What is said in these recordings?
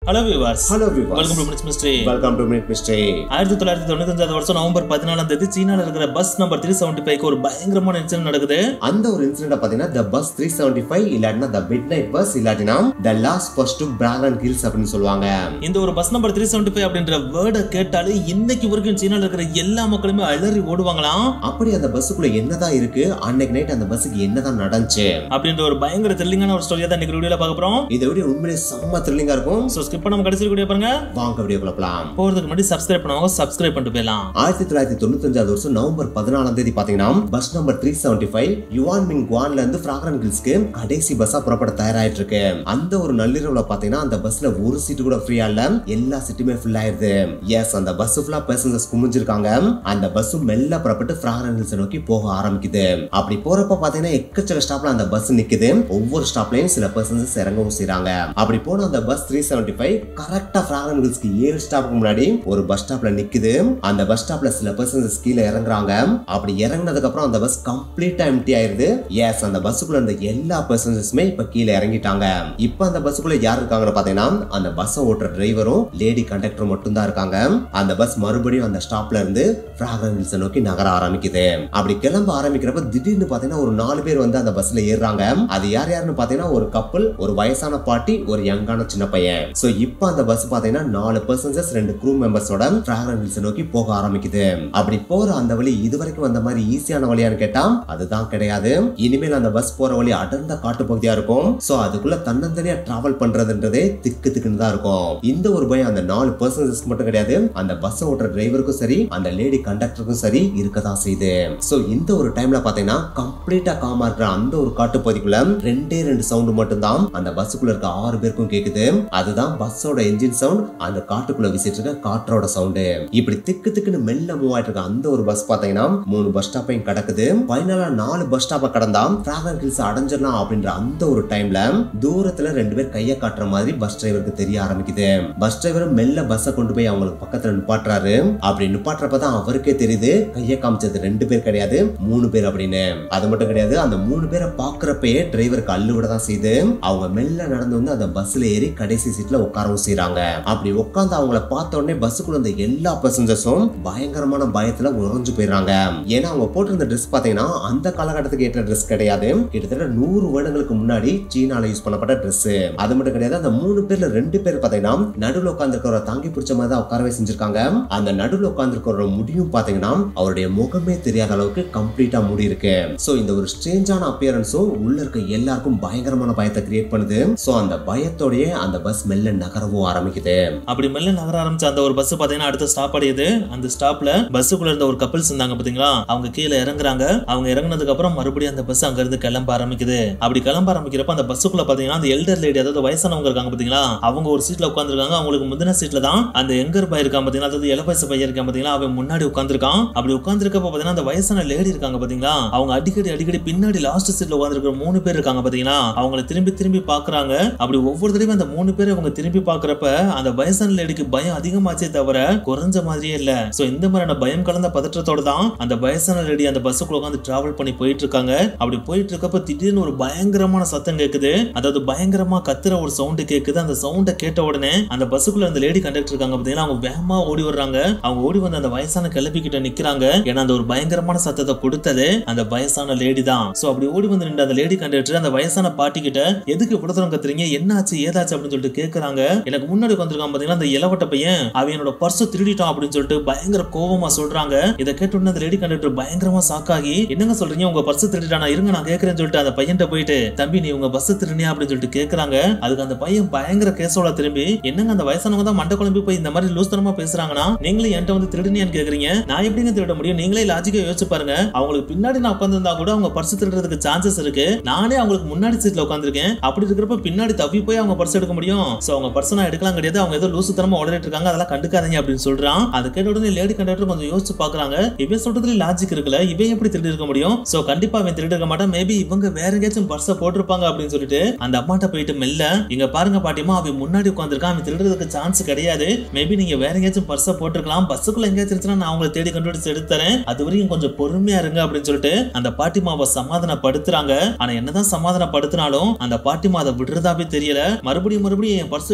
hello விவாஸ் hello விவாஸ் welcome to minutes mystery welcome to minute mystery ஆயிரத்தி தொள்ளாயிரத்தி தொண்ணூத்தஞ்சாவது வருஷம் நவம்பர் பதினாலாம் தேதி சீனால இருக்கிற bus number three seventy five ஒரு பயங்கரமான இன்சிடென்ட் நடக்குது அந்த ஒரு இன்சிடென்ட் பாத்தீங்கன்னா the bus three seventy five இல்லாட்டினா த மிட் நைட் பஸ் இல்லாட்டினா the last bus to fragrant hills அப்படின்னு சொல்லுவாங்க இந்த ஒரு bus number three seventy five அப்படின்ற வேர்டை கேட்டாலே இன்னைக்கு வரைக்கும் சீனால இருக்கிற எல்லா மக்களுமே அலறி ஓடுவாங்களாம் அப்படி அந்த பஸ்ஸுக்குள்ள என்னதான் இருக்கு அன்னைக்கு நைட் அந்த பஸ்ஸுக்கு என்னதான் நடந்துச்சு அப்படின்ற ஒரு பயங்கர த்ரில்லிங்கான ஒரு ஸ்டோரியா தான் இன்னைக்கு வீடியோல பார்க்க போறோம் இதை விட உண்மையிலே செம்ம த்ரில்லிங்கா இருக்கும் ஸோ ஸ்கிப் பண்ணாம கடைசி வீடியோ பாருங்க வாங்க வீடியோ குழப்பலாம் போறதுக்கு முன்னாடி சப்ஸ்கிரைப் பண்ணுவாங்க சப்ஸ்கிரைப் பண்ணிட்டு போயிடலாம் ஆயிரத்தி தொள்ளாயிரத்தி தொண்ணூத்தஞ்சாவது வருஷம் நவம்பர் பதினாலாம் தேதி பாத்தீங்கன்னா bus number three seventy five Yuan Ming குவான்ல இருந்து பிராகரன் ஹில்ஸ்க்கு கடைசி பஸ்ஸா புறப்பட தயாராயிட்டு இருக்கு அந்த ஒரு நள்ளிரவுல பாத்தீங்கன்னா அந்த பஸ்ல ஒரு சீட்டு கூட ஃப்ரீயா இல்ல எல்லா சீட்டுமே ஃபுல் ஆயிருது எஸ் அந்த பஸ் ஃபுல்லா பேசஞ்சர்ஸ் குமிஞ்சிருக்காங்க அந்த பஸ் மெல்ல புறப்பட்டு பிராகரன் ஹில்ஸ் நோக்கி போக ஆரம்பிக்குது அப்படி போறப்ப பாத்தீங்கன்னா எக்கச்சக்க ஸ்டாப்ல அந்த பஸ் நிக்குது ஒவ்வொரு ஸ்டாப்லயும் சில பர்சன்ஸ் இறங்கவும் செய்றாங்க அப்படி போன அந்த பஸ் த்ரீ செவன்டி ஃபைவ் கரெக்டா பிராகரன் ஹில்ஸ்க்கு ஏழு ஸ்டாப்புக்கு முன்னாடி ஒரு பஸ் ஸ்டாப்ல நிக்குது அந்த பஸ் ஸ்டாப்ல சில பர்சன்ஸ் கீழே இறங்குறாங்க அப்படி இறங்குனதுக்கு அப்புறம் அந்த பஸ் கம்ப்ளீட்டா எம்டி ஆயிருது எஸ் அந்த பஸ்ஸுக்குள்ள இருந்த எல்லா பர்சன்ஸுமே இப்ப கீழே இறங்கிட்டாங்க இப்ப அந்த பஸ்ஸுக்குள்ள யார் இருக்காங்கன்னு பாத்தீங்கன்னா அந்த பஸ் ஓட்டுற டிரைவரும் லேடி கண்டக்டரும் மட்டும் தான் இருக்காங்க அந்த பஸ் மறுபடியும் அந்த ஸ்டாப்ல இருந்து பிராகரன் ஹில்ஸை நோக்கி நகர ஆரம்பிக்குது அப்படி கிளம்ப ஆரம்பிக்கிறப்ப திடீர்னு பாத்தீங்கன்னா ஒரு நாலு பேர் வந்து அந்த பஸ்ல ஏறுறாங்க அது யார் யாருன்னு பாத்தீங்கன்னா ஒரு கப்பல் ஒரு வயசான பாட்டி ஒரு யங்கான சின்ன பையன் சோ இப்போ அந்த பஸ் பாத்தீங்கன்னா நாலு பர்சன்சஸ் ரெண்டு க்ரூ மெம்பர்ஸோட பிராகரன் ஹில்ஸை நோக்கி போக ஆரம்பிக்குது அப்படி போற அந்த வழி இதுவரைக்கும் வந்த மாதிரி ஈஸியான வழியான்னு கேட்டா அதுதான் கிடையாது இனிமேல் அந்த பஸ் போற வழி அடர்ந்த காட்டு பகுதியா இருக்கும் சோ அதுக்குள்ள தன்னந்தனியா டிராவல் பண்றதுன்றதே திக்கு திக்குன்னு தான் இருக்கும் இந்த ஒரு பயம் அந்த நாலு பர்சன்சஸ்க்கு மட்டும் கிடையாது அந்த பஸ் ஓட்டுற டிரைவருக்கும் சரி அந்த லேடி கண்டக்டருக்கும் சரி இருக்கதான் செய்யுது சோ இந்த ஒரு டைம்ல பாத்தீங்கன்னா கம்ப்ளீட்டா காமா இருக்கிற அந்த ஒரு காட்டு பகுதிக்குள்ள ரெண்டே ரெண்டு சவுண்ட் மட்டும்தான் அந்த பஸ்ஸுக்குள்ள இருக்க ஆறு பேருக்கும் கேக்குது அதுதான் பஸ்ஸோட என்ஜின் சவுண்ட் அந்த காட்டுக்குள்ள விசிட்டு இருக்க காற்றோட சவுண்டு இப்படி திக்கு திக்குன்னு மெல்ல மூவ் ஆயிட்டு இருக்க அந்த ஒரு பஸ் பாத்தீங்கன்னா மூணு பஸ் ஸ்டாப்பையும் கடக்குது ஃபைனலா நாலு பஸ் ஸ்டாப்பை கடந்தா பிராகன் ஹில்ஸ் அடைஞ்சிடலாம் அப்படின்ற அந்த ஒரு டைம்ல தூரத்துல ரெண்டு பேர் கைய காட்டுற மாதிரி பஸ் டிரைவருக்கு தெரிய ஆரம்பிக்குது பஸ் டிரைவர் மெல்ல பஸ்ஸை கொண்டு போய் அவங்களுக்கு பக்கத்துல நிப்பாட்டுறாரு அப்படி நிப்பாட்டுறப்ப தான் அவருக்கே தெரியுது கைய காமிச்சது ரெண்டு பேர் கிடையாது மூணு பேர் அப்படின்னு அது மட்டும் கிடையாது அந்த மூணு பேரை பாக்குறப்பயே டிரைவருக்கு அள்ளு விட தான் செய்யுது அவங்க மெல்ல நடந்து வந்து அந்த பஸ்ல ஏறி கடைசி சீட்ல உட்காரவும் செய்றாங்க அப்படி உட்காந்து அவங்கள பார்த்த உடனே பஸ்ஸுக்குள்ள இருந்த எல்லா பசஞ்சர்ஸும் பயங்கரமான பயத்துல உறைஞ்சு போயிடுறாங்க ஏன்னா அவங்க போட்டிருந்த ட்ரெஸ் பாத்தீங்கன்னா அந்த காலகட்டத்துக்கு ஏற்ற ட்ரெஸ் கிடையாது கிட்டத்தட்ட நூறு வருடங்களுக்கு முன்னாடி சீனால யூஸ் பண்ணப்பட்ட ட்ரெஸ் அது மட்டும் கிடையாது அந்த மூணு பேர்ல ரெண்டு பேர் பாத்தீங்கன்னா நடுவில் உட்காந்துருக்கிற தாங்கி பிடிச்ச மாதிரி தான் உட்காரவே செஞ்சிருக்காங்க அந்த நடுவில் உட்காந்துருக்கிற முடியும் பாத்தீங்கன்னா அவருடைய முகமே தெரியாத அளவுக்கு கம்ப்ளீட்டா முடி இருக்கு சோ இந்த ஒரு ஸ்ட்ரேஞ்சான அப்பியரன்ஸும் உள்ள இருக்க எல்லாருக்கும் பயங்கரமான பயத்தை கிரியேட் பண்ணுது சோ அந்த பயத்தோடயே அந்த பஸ் மெல்ல நகரவும் ஆரம்பிக்குது அப்படி மெல்ல நகர ஆரம்பிச்ச அந்த ஒரு பஸ் பாத்தீங்கன்னா அடுத்த ஸ்டாப் அடையுது அந்த ஸ்டாப்ல பஸ்ஸுக்குள்ள இருந்த ஒரு கப்பல்ஸ் இருந்தாங்க பாத்தீங்களா அவங்க கீழே இறங்குறாங்க அவங்க இறங்குனதுக்கு அப்புறம் மறுபடியும் அந்த பஸ் அங்க இருந்து கிளம்ப ஆரம்பிக்குது அப்படி கிளம்ப ஆரம்பிக்கிறப்ப அந்த பஸ்ஸுக்குள்ள பாத்தீங்கன்னா அந்த எல்டர் லேடி அதாவது வயசானவங்க இருக்காங்க பாத்தீங்களா அவங்க ஒரு சீட்ல உட்காந்துருக்காங்க அவங்களுக்கு முந்தின சீட்ல தான் அந்த எங்கர் பையன் இருக்கான் பாத்தீங்களா அதாவது இளவயசு பையன் இருக்கான் பாத்தீங்களா அவன் முன்னாடி உட்காந்துருக்கான் அப்படி உட்காந்துருக்கப்ப பாத்தீங்கன்னா அந்த வயசான லேடி இருக்காங்க பாத்தீங்களா அவங்க அடிக்கடி அடிக்கடி பின்னாடி லாஸ்ட் சீட்ல உட்காந்துருக்கிற மூணு பேர் இருக்காங்க பாத்தீங்களா அவங்கள திரும்பி திரும்பி பாக்குறாங்க அப்படி ஒவ்வொரு தடவையும் அந்த மூணு பேரை அவங்க திரும்பி பாக்குறப்ப அந்த வயசான லேடிக்கு பயம் அதிகமாச்சே தவிர குறைஞ்ச மாதிரியே இல்ல சோ இந்த மாதிரியான பயம் கலந்த பதற்றத்தோட தான் அந்த வயசான லேடி அந்த பஸ்ஸுக்குள்ள உட்காந்து டிராவல் பண்ணி போயிட்டு இருக்காங்க அப்படி போயிட்டு இருக்கப்ப திடீர்னு ஒரு பயங்கரமான சத்தம் கேக்குது அதாவது பயங்கரமா கத்துற ஒரு சவுண்ட் கேக்குது அந்த சவுண்ட கேட்ட உடனே அந்த பஸ்ஸுக்குள்ள அந்த லேடி கண்டக்டர் இருக்காங்க பாத்தீங்கன்னா அவங்க வேகமா ஓடி வர்றாங்க அவங்க ஓடி வந்து அந்த வயசான கிளப்பி கிட்ட நிக்கிறாங்க ஏன்னா அந்த ஒரு பயங்கரமான சத்தத்தை கொடுத்தது அந்த வயசான லேடி தான் சோ அப்படி ஓடி வந்து நின்ற அந்த லேடி கண்டக்டர் அந்த வயசான பாட்டி கிட்ட எதுக்கு இவ்வளவு தூரம் கத்துறீங்க என்னாச்சு ஏதாச்சு அப்படின்னு சொல்லிட்டு கேக்குறாங்க எனக்கு முன்னாடி வந்திருக்கான் பாத்தீங்கன்னா அந்த இளவட்ட பையன் அவன் என்னோட பர்ஸ் திருடிட்டான் அப்படின்னு சொல்லிட்டு பயங்கர கோவமா சொல்றாங்க இதை கேட்ட உடனே அந்த லேடி கண்டக்டர் பயங்கரமா சாக்காகி என்னங்க சொல்றீங்க உங்க பர்ஸ் திருடிட்டானா இருங்க நான் கேக்குறேன்னு சொல்லிட்டு அந்த பையன்ட்ட போயிட்டு தம்பி நீ உங்க பஸ் திருடினியா அப்படின்னு சொல்லிட்டு கேக்குறாங்க அதுக்கு அந்த பையன் பயங்கர கேஸோட திரும்பி என்னங்க அந்த வயசானவங்க தான் மண்டை குழம்பி போய் இந்த மாதிரி லூஸ்தனமா பேசுறாங்கன்னா நீங்களே என்கிட்ட வந்து திருடினியான்னு கேக்குறீங்க நான் எப்படிங்க திருட முடியும் நீங்களே லாஜிக்கா யோசிச்சு பாருங்க அவங்களுக்கு பின்னாடி நான் உட்காந்துருந்தா கூட அவங்க பர்ஸ் திருடுறதுக்கு சான்சஸ் இருக்கு நானே அவங்களுக்கு முன்னாடி சீட்ல உட்காந்துருக்கேன் அப்படி இருக்கிறப்ப பின்னாடி தப்பி போய் அவங்க பர்ஸ் எடுக்க முடியும் சோ அவங்க பர்ஸ் நான் எடுக்கலாம் கிடையாது அவங்க ஏதோ லூசுத்தனமா உடனிட்டு இருக்காங்க அதெல்லாம் கண்டுக்காதீங்க அப்படின்னு சொல்றான் அதை கேட்ட உடனே லேடி கண்டக்டர் கொஞ்சம் யோசிச்சு பாக்குறாங்க இவன் சொல்றதுல லாஜிக் இருக்குல்ல இவன் எப்படி திருடி இருக்க முடியும் சோ கண்டிப்பா அவன் திருடி இருக்க மாட்டான் மேபி இவங்க வேற எங்கேயாச்சும் பர்ஸ போட்டிருப்பாங்க அப்படின்னு சொல்லிட்டு அந்த அம்மாட்ட போயிட்டு மெல்ல இங்க பாருங்க பாட்டிமா அவன் முன்னாடி உட்காந்துருக்கான் அவன் திருடுறதுக்கு சான்ஸ் கிடையாது மேபி நீங்க வேற எங்கேயாச்சும் பர்ஸ போட்டிருக்கலாம் பஸ்ஸுக்குள்ள எங்கேயாச்சும் இருந்துச்சுன்னா நான் அவங்களை தேடி கண்டுபிடிச்சு எடுத்து தரேன் அது வரைக்கும் கொஞ்சம் பொறுமையா இருங்க அப்படின்னு சொல்லிட்டு அந்த பாட்டிமாவை சமாதானப்படுத்துறாங்க ஆனா என்னதான் சமாதானப்படுத்தினாலும் அந்த பாட்டிமா அதை விடுறதாவே தெரியல மறுபடியும் மறுபடியும் என் பர்ஸ்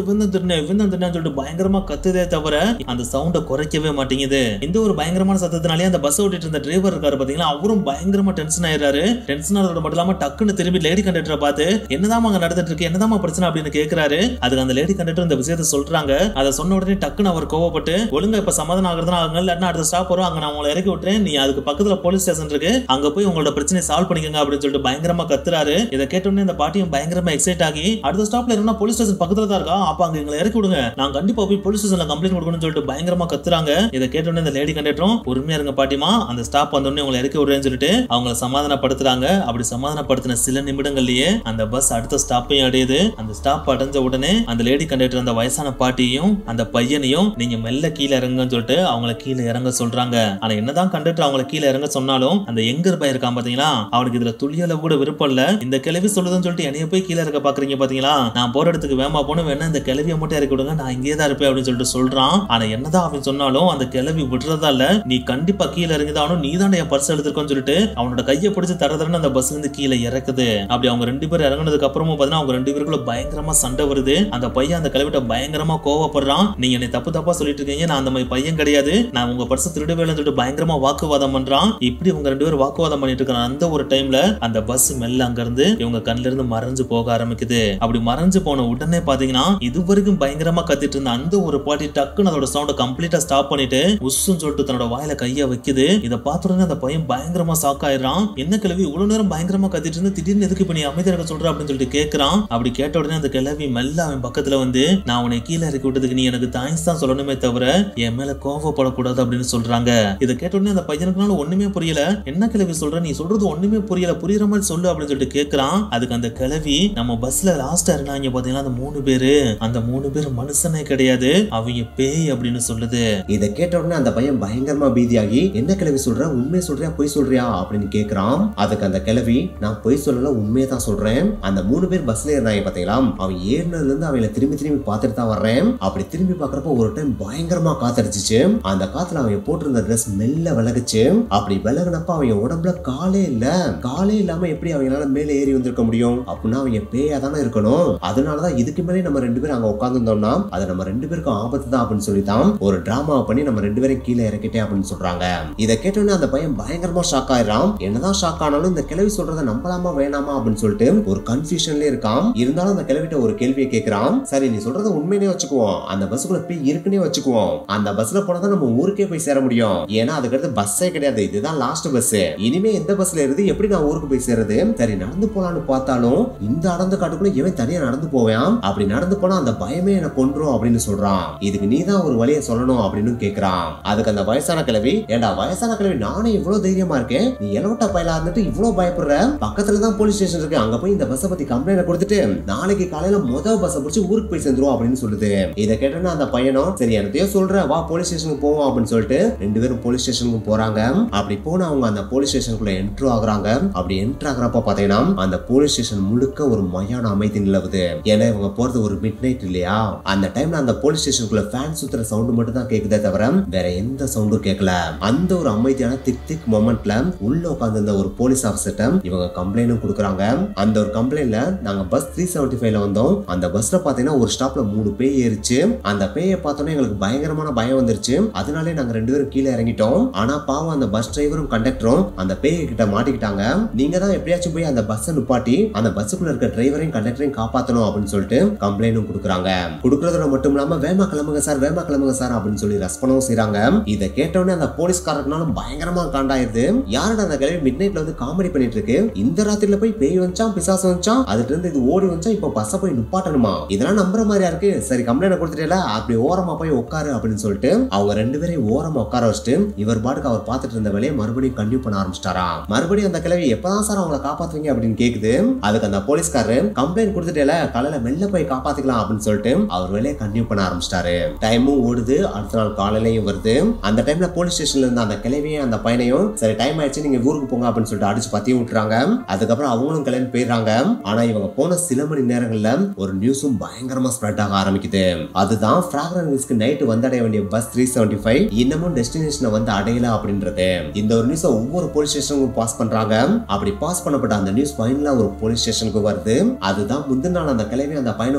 விந்தம் திருநே விந்தம் திருநேன்னு சொல்லிட்டு பயங்கரமா கத்துதே தவிர அந்த சவுண்டை குறைக்கவே மாட்டேங்குது இந்த ஒரு பயங்கரமான சத்தத்தினாலே அந்த பஸ் ஓட்டிட்டு இருந்த டிரைவர் இருக்காரு பாத்தீங்களா அவரும் பயங்கரமா டென்ஷன் ஆயிடுறாரு டென்ஷன் ஆகிறதோட மட்டும் இல்லாம டக்குன்னு திரும்பி லேடி கண்டக்டரை பார்த்து என்னதான் அங்க நடந்துட்டு இருக்கு என்னதான் பிரச்சனை அப்படின்னு கேக்குறாரு அதுக்கு அந்த லேடி கண்டக்டர் இந்த விஷயத்த சொல்றாங்க அதை சொன்ன உடனே டக்குன்னு அவர் கோவப்பட்டு ஒழுங்கா இப்ப சமாதானம் ஆகுறதுனா அவங்க இல்லாட்டினா அடுத்த ஸ்டாப் வரும் அங்க நான் உங்களை இறக்கி விட்டுறேன் நீ அதுக்கு பக்கத்துல போலீஸ் ஸ்டேஷன் இருக்கு அங்க போய் உங்களோட பிரச்சனையை சால்வ் பண்ணிக்கங்க அப்படின்னு சொல்லிட்டு பயங்கரமா கத்துறாரு இதை கேட்ட உடனே இந்த பாட்டியும் பயங்கரமா எக்ஸைட் ஆகி அடுத்த ஸ்டாப்ல இருந்தா போலீஸ் ஸ்டேஷன் பக்கத்துல தான் இருக்கா அப்ப அங்க எங்களை இறக்கி விடுங்க நான் கண்டிப்பா போய் போலீஸ் ஸ்டேஷன்ல கம்ப்ளைண்ட் கொடுக்கணும்னு சொல்லிட்டு பயங்கரமா கத்துறாங்க இதை கேட்ட உடனே இந்த லேடி கண்டக்டரும் பொறுமையா இருங்க பாட்டிமா அந்த ஸ்டாப் வந்த உடனே உங்களை இறக்கி விடுறேன்னு சொல்லிட்டு அவங்கள சமாதானப்படுத்துறாங்க அப்படி சமாதானப்படுத்தின சில நிமிடங்கள்லயே அந்த பஸ் அடுத்த ஸ்டாப்பையும் அடையுது அந்த ஸ்டாப் அடைஞ்ச உடனே அந்த லேடி கண்டக்டர் அந்த வயசான பாட்டியையும் அந்த பையனையும் நீங்க மெல்ல கீழே இறங்குங்கன்னு சொல்லிட்டு அவங்கள கீழே இறங்க சொல்றாங்க ஆனா என்னதான் கண்டக்டர் அவங்கள கீழே இறங்க சொன்னாலும் அந்த எங்கர் பையன் இருக்கான் பாத்தீங்களா அவனுக்கு இதுல துளியளவு கூட விருப்பம் இல்ல இந்த கிளவி சொல்லுதுன்னு சொல்லிட்டு என்னைய போய் கீழே இருக்க பாக்குறீங்க பாத்தீங்களா நான் போற இடத்துக்கு வேமா போன வேணா இந்த கிளவியை மட்டும் இறக்கி விடுங்க நான் இங்கே தான் இருப்பேன் அப்படின்னு சொல்லிட்டு சொல்றான் ஆனா என்னதான் அவன் சொன்னாலும் அந்த கிளவி விடுறதா இல்ல நீ கண்டிப்பா கீழே இறங்கிதான் நீ தான் என் பர்ஸ் எடுத்துருக்கோன்னு சொல்லிட்டு அவனோட கையை பிடிச்சு தர தரன்னு அந்த பஸ் வந்து கீழே இறக்குது அப்படி அவங்க ரெண்டு பேரும் இறங்குனதுக்கு அப்புறமும் பாத்தீங்கன்னா அவங்க ரெண்டு பேருக்குள்ள பயங்கரமா சண்டை வருது அந்த பையன் அந்த கிளவிட்ட பயங்கரமா கோவப்படுறான் நீங்க என்னை தப்பு தப்பா சொல்லிட்டு இருக்கீங்க நான் அந்த மாதிரி பையன் கிடையாது நான் உங்க பர்ஸ் திருடவே இல்லைன்னு சொல்லிட்டு பயங்கரமா வாக்குவாதம் பண்றான் இப்படி இவங்க ரெண்டு பேரும் வாக்குவாதம் பண்ணிட்டு இருக்காங்க அந்த ஒரு டைம்ல அந்த பஸ் மெல்ல அங்க இருந்து இவங்க கண்ணுல இருந்து மறைஞ்சு போக ஆரம்பிக்குது அப்படி மறைஞ்சு போன உடனே பாத்தீங்கன்னா இதுவரைக்கும் பயங்கரமா கத்திட்டு இருந்த அந்த ஒரு பாட்டி டக்குன்னு அதோட சவுண்ட கம்ப்ளீட்டா ஸ்டாப் பண்ணிட்டு உஸ்ஸுன்னு சொல்லிட்டு தன்னோட வாயில கைய வைக்குது இதை பார்த்த உடனே அந்த பையன் பயங்கரமா ஷாக் ஆயிடுறான் என்ன கிழவி இவ்வளவு நேரம் பயங்கரமா கத்திட்டு இருந்து திடீர்னு எதுக்கு இப்ப நீ அமைதியா இருக்க சொல்ற அப்படின்னு சொல்லிட்டு கேக்குறான் அப்படி கேட்ட உடனே அந்த கிழவி மெல்ல அவன் பக்கத்துல வந்து நான் உன்னை கீழே இறக்கி விட்டதுக்கு நீ எனக்கு தேங்க்ஸ் தான் சொல்லணுமே தவிர என் மேல கோவப்படக்கூடாது அப்படின்னு சொல்றாங்க இதை கேட்ட உடனே அந்த பையனுக்குனால ஒண்ணுமே புரியல என்ன கிழவி சொல்ற நீ சொல்றது ஒண்ணுமே புரியல புரியுற மாதிரி சொல்லு அப்படின்னு சொல்லிட்டு கேக்குறான் அதுக்கு அந்த கிழவி நம்ம பஸ்ல லாஸ்டா இருந்தாங்க பாத்தீங்கன்னா அந்த மூணு பேரு அந்த மூணு பேர் மனுஷனே கிடையாது அவங்க பேய் அப்படின்னு சொல்லுது இதை கேட்ட உடனே அந்த பையன் பயங்கரமா பீதியாகி என்ன கிழவி சொல்ற உண்மையை சொல்றியா பொய் சொல்றியா அப்படின்னு கேக்குறான் அதுக்கு அந்த கிழவி நான் பொய் சொல்லல உண்மையை தான் சொல்றேன் அந்த மூணு பேர் பஸ்ல இருந்தாங்க பாத்தீங்களா அவன் ஏறினதுல இருந்து அவங்கள திரும்பி திரும்பி பார்த்துட்டு தான் வர்றேன் அப்படி திரும்பி பாக்குறப்ப ஒரு டைம் பயங்கரமா காத்தடிச்சிச்சு அந்த காத்துல அவங்க போட்டிருந்த ட்ரெஸ் மெல்ல விலகுச்சு அப்படி விலகுனப்ப அவங்க உடம்புல காலே இல்ல காலே இல்லாம எப்படி அவங்களால மேல ஏறி வந்திருக்க முடியும் அப்படின்னா அவங்க பேயா தானே இருக்கணும் அதனாலதான் இதுக்கு மேலே நம்ம ரெண்டு பேரும் அங்க உட்காந்துருந்தோம்னா அது நம்ம ரெண்டு பேருக்கும் ஆபத்து தான் அப்படின்னு சொல்லி தான் ஒரு டிராமா பண்ணி நம்ம ரெண்டு பேரும் கீழே இறக்கிட்டே அப்படின்னு சொல்றாங்க இதை கேட்டோன்னே அந்த பையன் பயங்கரமா ஷாக் ஆயிடுறான் என்னதான் ஷாக் ஆனாலும் இந்த கிழவி சொல்றதை நம்பலாமா வேணாமா அப்படின்னு சொல்லிட்டு ஒரு கன்ஃபியூஷன்ல இருக்கான் இருந்தாலும் அந்த கிழவிட்ட ஒரு கேள்வியை கேட்கிறான் சரி நீ சொல்றத உண்மையிலே வச்சுக்குவோம் அந்த பஸ்ஸுக்குள்ள போய் இருக்குன்னே வச்சுக்குவோம் அந்த பஸ்ல போனா தான் நம்ம ஊருக்கே போய் சேர முடியும் ஏன்னா அதுக்கடுத்து பஸ்ஸே கிடையாது இதுதான் லாஸ்ட் பஸ் இனிமே எந்த பஸ்ல இருந்து எப்படி நான் ஊருக்கு போய் சேர்றது சரி நடந்து போலான்னு பார்த்தாலும் இந்த அடர்ந்த காட்டுக்குள்ள இவன் தனியா நடந்து போவான் அப்படி நடந்து போனா அந்த பயமே எனக்கு கொன்றும் அப்படின்னு சொல்றான் இதுக்கு நீ தான் ஒரு வழியை சொல்லணும் அப்படின்னு கேக்குறான் அதுக்கு அந்த வயசான கிழவி ஏண்டா வயசான கிழவி நானே இவ்வளவு தைரியமா இருக்கேன் நீ எலவட்ட பயிலா இருந்துட்டு இவ்வளவு பயப்படுற பக்கத்துல தான் போலீஸ் ஸ்டேஷன் இருக்கு அங்க போய் இந்த பஸ்ஸை பத்தி கம்ப்ளைண்ட் கொடுத்துட்டு நாளைக்கு காலையில மொதல் பஸ்ஸை பிடிச்சி ஊருக்கு போய் சேர்ந்துருவோம் அப்படின்னு சொல்லுது இதை கேட்டோன்னா அந்த பையனும் சரி எனத்தையோ சொல்ற வா போலீஸ் ஸ்டேஷனுக்கு போவோம் அப்படின்னு சொல்லிட்டு ரெண்டு பேரும் போலீஸ் ஸ்டேஷனுக்கு போறாங்க அப்படி போன அவங்க அந்த போலீஸ் ஸ்டேஷனுக்குள்ள என்ட்ரு ஆகுறாங்க அப்படி என்ட்ரு ஆகுறப்ப பாத்தீங்கன்னா அந்த போலீஸ் ஸ்டேஷன் முழுக்க ஒரு மயான அமைதி நிலவுது ஏன்னா இவங்க போறது ஒரு மிட் நைட் இல்லையா அந்த டைம்ல அந்த போலீஸ் ஸ்டேஷனுக்குள்ள ஃபேன் சுத்துற சவுண்ட் மட்டும் தான் கேக்குதே தவிர வேற எந்த சவுண்டும் கேட்கல அந்த ஒரு அமைதியான திக் திக் மொமெண்ட்ல உள்ள உட்கார்ந்து ஒரு போலீஸ் ஆஃபீஸர்ட்ட இவங்க கம்ப்ளைண்டும் கொடுக்குறாங்க அந்த ஒரு கம்ப்ளைண்ட்ல நாங்க பஸ் த்ரீ செவன்டி ஃபைவ்ல வந்தோம் அந்த பஸ்ல பாத்தீங்கன்னா ஒரு ஸ்டாப்ல மூணு பேய் ஏறிச்சு அந்த பேயை பார்த்தோன்னே எங்களுக்கு பயங்கரமான பயம் வந்துருச்சு அதனாலே நாங்க ரெண்டு பேரும் கீழே இறங்கிட்டோம் ஆனா பாவம் அந்த பஸ் டிரைவரும் கண்டக்டரும் அந்த பேயை கிட்ட மாட்டிக்கிட்டாங்க நீங்க தான் எப்படியாச்சும் போய் அந்த பஸ்ஸை நிப்பாட்டி அந்த பஸ்ஸுக்குள்ள இருக்க டிரைவரையும் கண்டக்டரையும் காப்பாத்தணும் அப்படின்னு சொல்லிட்டு கம்ப்ளைண்டும் கொடுக்குறாங்க கொடுக்கறதோட மட்டும் இல்லாம வேமா கிளம்புங்க சார் வேமா கிளம்புங்க சார் அப்படின்னு சொல்லி ரெஸ்ட் பண்ணவும் செய்றாங்க இதை கேட்டவுடனே அந்த போலீஸ்காரனாலும் பயங்கரமா காண்டாயிருது யாரோட அந்த கிளவி மிட் நைட்ல வந்து காமெடி பண்ணிட்டு இருக்கு இந்த ராத்திரில போய் பேய் வந்துச்சான் பிசாசு வந்துச்சான் அதுல இருந்து இது ஓடி வந்துச்சா இப்ப பஸ்ஸை போய் நிப்பாட்டணுமா இதெல்லாம் நம்புற மாதிரியா இருக்கு சரி கம்ப்ளைண்ட் கொடுத்துட்டேல அப்படி ஓரமா போய் உட்காரு அப்படின்னு சொல்லிட்டு அவங்க ரெண்டு பேரையும் ஓரமா உட்கார வச்சுட்டு இவர் பாட்டுக்கு அவர் பார்த்துட்டு இருந்த வேலையை மறுபடியும் கண்டினியூ பண்ண ஆரம்பிச்சிட்டாராம் மறுபடியும் அந்த கிழவி எப்பதான் சார் அவங்கள காப்பாத்துவீங்க அப்படின்னு கேக்குது அதுக்கு அந்த போலீஸ்காரரு கம்ப்ளைண்ட் கொடுத்துட்டேல காலையில மெல்ல போய் காப்பாத்திக்கலாம் அப்படின்னு சொல்லிட்டு அவர் வேலையை கண்டினியூ பண்ண ஆரம்பிச்சிட்டாரு டைமும் ஓடுது அடுத்த நாள் காலையிலயும் வருது அந்த டைம்ல போலீஸ் ஸ்டேஷன்ல இருந்த அந்த கிழவியும் அந்த பையனையும் சரி டைம் ஆயிடுச்சு நீங்க ஊருக்கு போங்க அப்படின்னு சொல்லிட்டு அடிச்சு பத்தியும் விட்டுறாங்க அதுக்கப்புறம் அவங்களும் கிளம்பி போயிடுறாங்க ஆனா இவங்க போன சில மணி நேரங்கள்ல ஒரு நியூஸும் பயங்கரமா ஸ்ப்ரெட் ஆக ஆரம்பிக்குது அதுதான் பிராக்ரன்ஸ்க்கு நைட்டு வந்தடைய வேண்டிய பஸ் த்ரீ செவன்டி ஃபைவ் இன்னமும் டெஸ்டினேஷனை வந்து அடையல அப்படின்றது இந்த ஒரு நியூஸை ஒவ்வொரு போலீஸ் ஸ்டேஷனுக்கும் பாஸ் பண்றாங்க அப்படி பாஸ் பண்ணப்பட்ட அந்த நியூஸ் ஃபைனலா ஒரு போலீஸ் ஸ்டேஷனுக்கு வருது அதுதான் முந்தின நாள் அந்த கிளவி அந்த பையனை வந்து கம்ப்ளைண்ட்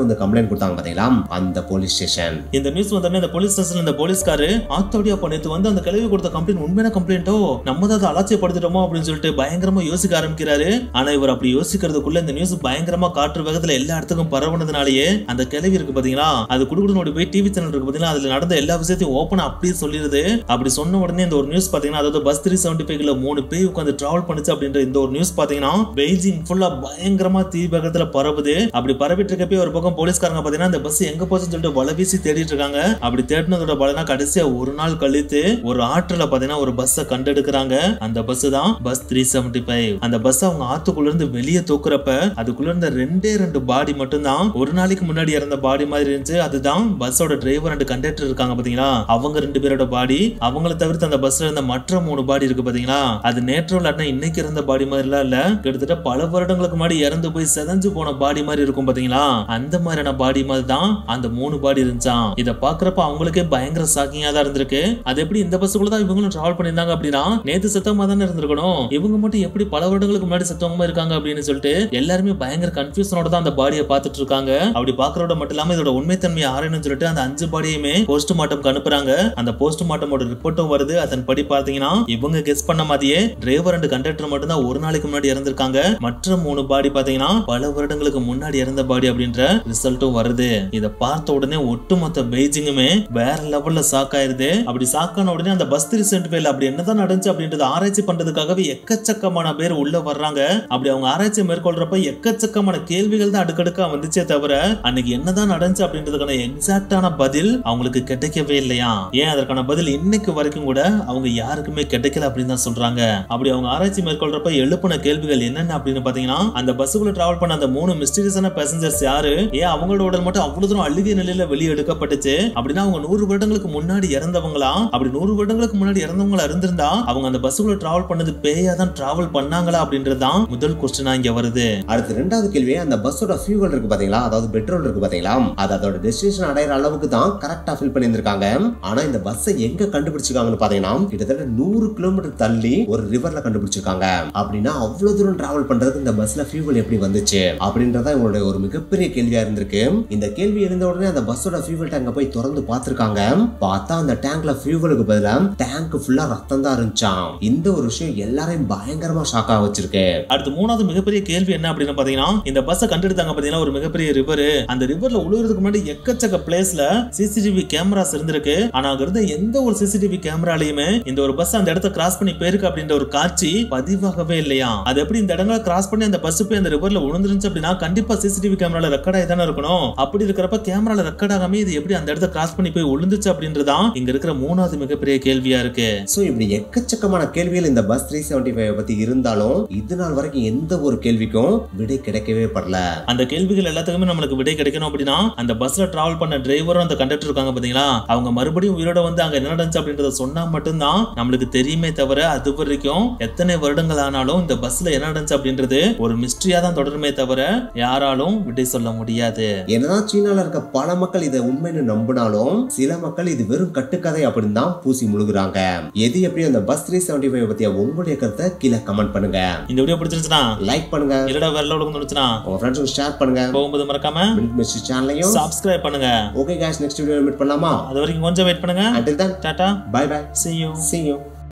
கம்ப்ளைண்ட் கொடுத்தாங்க பாத்தீங்களா அந்த போலீஸ் ஸ்டேஷன் இந்த நியூஸ் வந்தோடனே இந்த போலீஸ் ஸ்டேஷன்ல இந்த போலீஸ்காரு ஆத்தோடி அப்ப நேத்து வந்து அந்த கிழவி கொடுத்த கம்ப்ளைண்ட் உண்மையான கம்ப்ளைண்ட்டோ நம்ம தான் அதை அலட்சியப்படுத்திட்டோமோ அப்படின்னு சொல்லிட்டு பயங்கரமா யோசிக்க ஆரம்பிக்கிறாரு ஆனா இவர் அப்படி யோசிக்கிறதுக்குள்ள இந்த நியூஸ் பயங்கரமா காற்று வேகத்துல எல்லா இடத்துக்கும் பரவுனதுனாலயே அந்த கிழவி இருக்கு பாத்தீங்களா அது குடுகுடுனோடி போய் டிவி சேனல் இருக்கு பாத்தீங்களா அதுல நடந்த எல்லா விஷயத்தையும் ஓப்பனா அப்படியே சொல்லிடுது அப்படி சொன்ன உடனே இந்த ஒரு நியூஸ் பாத்தீங்கன்னா அதாவது பஸ் த்ரீ செவன்டி ஃபைவ்ல மூணு பேய் உட்காந்து டிராவல் பண்ணுச்சு அப்படின்ற இந்த ஒரு நியூஸ் பாத்தீங்கன்னா பெய்ஜிங் ஃபுல்லா பயங்கரமா தீ வேகத்துல பரவுது அப்படி பரவிட்டு இருக்கப்பே ஒரு பக்கம் போலீஸ்காரங்க பாத்தீங்கன்னா இந்த பஸ் எங்க போச்சுன்னு சொல்லிட்டு வலை வீசி தேடிட்டு இருக்காங்க அப்படி தேடினதோட பலனா கடைசியா ஒரு நாள் கழித்து ஒரு ஆற்றுல பாத்தீங்கன்னா ஒரு பஸ்ஸை கண்டெடுக்கிறாங்க அந்த பஸ் தான் பஸ் த்ரீ செவன்டி ஃபைவ் அந்த பஸ் அவங்க ஆத்துக்குள்ள இருந்து வெளியே தூக்குறப்ப அதுக்குள்ள இருந்த ரெண்டே ரெண்டு பாடி மட்டும்தான் ஒரு நாளைக்கு முன்னாடி இறந்த பாடி மாதிரி இருந்துச்சு அதுதான் பஸ்ஸோட டிரைவர் அண்ட் கண்டக்டர் இருக்காங்க பாத்தீங்களா அவங்க ரெண்டு பேரோட பாடி அவங்கள தவிர்த்து அந்த பஸ்ல இருந்த மற்ற மூணு பாடி இருக்கு பாத்தீங்களா அது நேற்று இல்லாட்டினா இன்னைக்கு இருந்த பாடி மாதிரிலாம் இல்ல கிட்டத்தட்ட பல வருடங்களுக்கு முன்னாடி இறந்து போய் செதஞ்சு போன பாடி மாதிரி இருக்கும் பாத்தீங்களா அந்த மாதிரியான பாடி மாதிரி தான் அந்த மூணு பாடி இருந்துச்சாம் இத பாக்குறப்ப அவங்களுக்கே பயங்கர ஷாக்கிங்கா தான் இருந்திருக்கு அது எப்படி இந்த பஸ்ஸுக்குள்ள தான் இவங்களும் டிராவல் பண்ணியிருந்தாங்க அப்படின்னா நேத்து செத்தவங்க தானே இருந்திருக்கணும் இவங்க மட்டும் எப்படி பல வருடங்களுக்கு முன்னாடி செத்தவங்க இருக்காங்க அப்படின்னு சொல்லிட்டு எல்லாருமே பயங்கர கன்ஃபியூஷனோட தான் அந்த பாடியை பார்த்துட்டு இருக்காங்க அப்படி பாக்குறதோட மட்டும் இல்லாம இதோட உண்மைத்தன்மையை ஆராயணும்னு சொல்லிட்டு அந்த அஞ்சு பாடியுமே போஸ்ட் மார்ட்டம் அனுப்புறாங்க அந்த போஸ்ட் மார்ட்டமோட ரிப்போர்ட்டும் வருது அதன்படி பாத்தீங்கன்னா இவங்க கெஸ் பண்ண மாதிரியே டிரைவர் அண்ட் கண்டக்டர் மட்டும் தான் ஒரு நாளைக்கு முன்னாடி இறந்திருக்காங்க மற்ற மூணு பாடி பாத்தீங்கன்னா பல வருடங்களுக்கு முன்னாடி இறந்த பாடி அப்படின்ற ரிசல்ட்டும் வருது இத பார்த்த உடனே ஒட்டுமொத்த பெய்ஜிங்குமே வேற லெவல்ல ஷாக் ஆயிருது அப்படி ஷாக் ஆன உடனே அந்த பஸ் த்ரீ சென்ட் ஃபைல் அப்படி என்னதான் நடந்துச்சு அப்படின்றத ஆராய்ச்சி பண்றதுக்காகவே எக்கச்சக்கமான பேர் உள்ள வர்றாங்க அப்படி அவங்க ஆராய்ச்சி மேற்கொள்றப்ப எக்கச்சக்கமான கேள்விகள் தான் அடுக்கடுக்கா வந்துச்சே தவிர அன்னைக்கு என்னதான் நடந்துச்சு அப்படின்றதுக்கான எக்ஸாக்டான பதில் அவங்களுக்கு கிடைக்கவே இல்லையா ஏன் அதற்கான பதில் இன்னைக்கு வரைக்கும் கூட அவங்க யாருக்குமே கிடைக்கல அப்படின்னு தான் சொல்றாங்க அப்படி அவங்க ஆராய்ச்சி மேற்கொள்றப்ப எழுப்பின கேள்விகள் என்னென்ன அப்படின்னு பாத்தீங்கன்னா அந்த பஸ்ஸுக்குள்ள டிராவல் பண்ண அந்த மூணு மிஸ்டீரியஸான பேசஞ்சர்ஸ் யாரு ஏன் அவங்களோட உடல் மட்டும் அவ்வளவு தூரம் அழுகிய நிலையில வெளியே எடுக்கப்பட்டுச்சு அப்படின்னா அவங்க நூறு வருடங்களுக்கு முன்னாடி இறந்தவங்களா அப்படி நூறு வருடங்களுக்கு முன்னாடி இறந்தவங்களா இருந்திருந்தா அவங்க அந்த பஸ்ஸுக்குள்ள டிராவல் பண்ணது பேயா தான் டிராவல் பண்ணாங்களா அப்படின்றதுதான் முதல் கொஸ்டினா இங்க வருது அடுத்து ரெண்டாவது கேள்வி அந்த பஸ்ஸோட ஃபியூவல் இருக்கு பாத்தீங்களா அதாவது பெட்ரோல் இருக்கு பாத்தீங்களா அது அதோட டெஸ்டினேஷன் அடையிற அளவுக்கு தான் கரெக்டா ஃபில் பண்ணியிருந்திருக்காங்க ஆனா இந்த பஸ்ஸை எங்க கண்டுபிடிச்சிருக்காங்கன்னு பாத்தீங்கன்னா கிட்டத்தட்ட நூறு கிலோமீட்டர் தள்ளி ஒரு ரிவர்ல கண்டுபிடிச்சிருக்காங்க அப்படின்னா அவ்வளவு தூரம் டிராவல் பண்றதுக்கு இந்த பஸ்ல ஃபியூவல் எப்படி வந்துச்சு அப்படின்றத இவங்களுடைய ஒரு மிகப்பெரிய கேள்வியா இருந்திருக்கு இந்த கேள்வி இருந்த உடனே அந்த பஸ்ஸோட ஃபியூவல் டேங்க போய் திறந்து பார்த்திருக்காங்க பார்த்தா அந்த டேங்க்ல ஃபியூவலுக்கு பதிலா டேங்க் ஃபுல்லா ரத்தம் தான் இருந்துச்சாம் இந்த ஒரு விஷயம் எல்லாரையும் பயங்கரமா ஷாக்கா வச்சிருக்கு அடுத்து மூணாவது மிகப்பெரிய கேள்வி என்ன அப்படின்னு பாத்தீங்கன்னா இந்த பஸ்ஸை கண்டெடுத்தாங்க பாத்தீங்கன்னா ஒரு மிகப்பெரிய ரிவர் அந்த ரிவர்ல உழுவுறதுக்கு முன்னாடி எக்கச்சக்க பிளேஸ்ல சிசிடிவி கேமராஸ் இருந்திருக்கு ஆனா அங்க இருந்த எந்த ஒரு சிசிடிவி கேமராலையுமே இந்த ஒரு பஸ் அந்த இடத்த கிராஸ் பண்ணி போயிருக்கு அப்படின்ற ஒரு காட்சி பதிவாகவே இல்லையா அது எப்படி இந்த இடங்களை கிராஸ் பண்ணி அந்த பஸ் போய் அந்த ரிவர்ல விழுந்துருந்துச்சு அப்படின்னா கண்டிப்பா சிசிடிவி கேமரால ரெக்கார்ட் ஆகி தானே இருக்கணும் அப்படி இருக்கிறப்ப கேமரால ரெக்கார்ட் ஆகாம இது எப்படி அந்த இடத்த கிராஸ் பண்ணி போய் விழுந்துச்சு அப்படின்றதான் இங்க இருக்கிற மூணாவது மிகப்பெரிய கேள்வியா இருக்கு சோ இப்படி எக்கச்சக்கமான கேள்விகள் இந்த பஸ் த்ரீ செவன்டி ஃபைவ் பத்தி இருந்தாலும் இது நாள் வரைக்கும் எந்த ஒரு கேள்விக்கும் விடை கிடைக்கவே படல அந்த கேள்விகள் எல்லாத்துக்குமே நம்மளுக்கு விடை கிடைக்கணும் அப்படின்னா அந்த பஸ்ல டிராவல் பண்ண டிரைவரும் அந்த கண்டக்டர் இருக்காங்க பாத்தீங்களா அவங்க மறுபடியும் உயிரோட வந்து அங்க என்ன நடந்துச்சு அப்படின்றத சொன்னா மட்டும்தான் நம்மளுக்கு தெரியுமே தவிர அது வரைக்கும் எத்தனை வருடங்கள் ஆனாலும் இந்த பஸ்ல என்ன நடந்துச்சு அப்படின்றது ஒரு மிஸ்ட்ரியா தான் தொடருமே தவிர யாராலும் விடை சொல்ல முடியாது என்னதான் சீனால இருக்க பல மக்கள் இதை உண்மைன்னு நம்பினாலும் சில மக்கள் இது வெறும் கட்டுக்கதை அப்படின்னு தான் பூசி முழுகுறாங்க எது எப்படி அந்த பஸ் த்ரீ செவன்டி ஃபைவ் பத்திய உங்களுடைய கருத்தை கீழே கமெண்ட் பண்ணுங்க இந்த வீடியோ பிடிச்சிருந்துச்சுன்னா லைக் பண்ணுங்க இல்லடா வேற லெவலுக்கு தோணுச்சுன்னா உங்க ஃப்ரெண்ட்ஸுக்கு ஷேர் பண்ணுங்க போகும்போது மறக்காம மில்க் மிஸ்டர் சேனலையும் சப்ஸ்கிரைப் பண்ணுங்க okay guys next video meet பண்ணலாமா அது வரைக்கும் கொஞ்சம் வெயிட் பண்ணுங்க until then Tata bye bye see you see you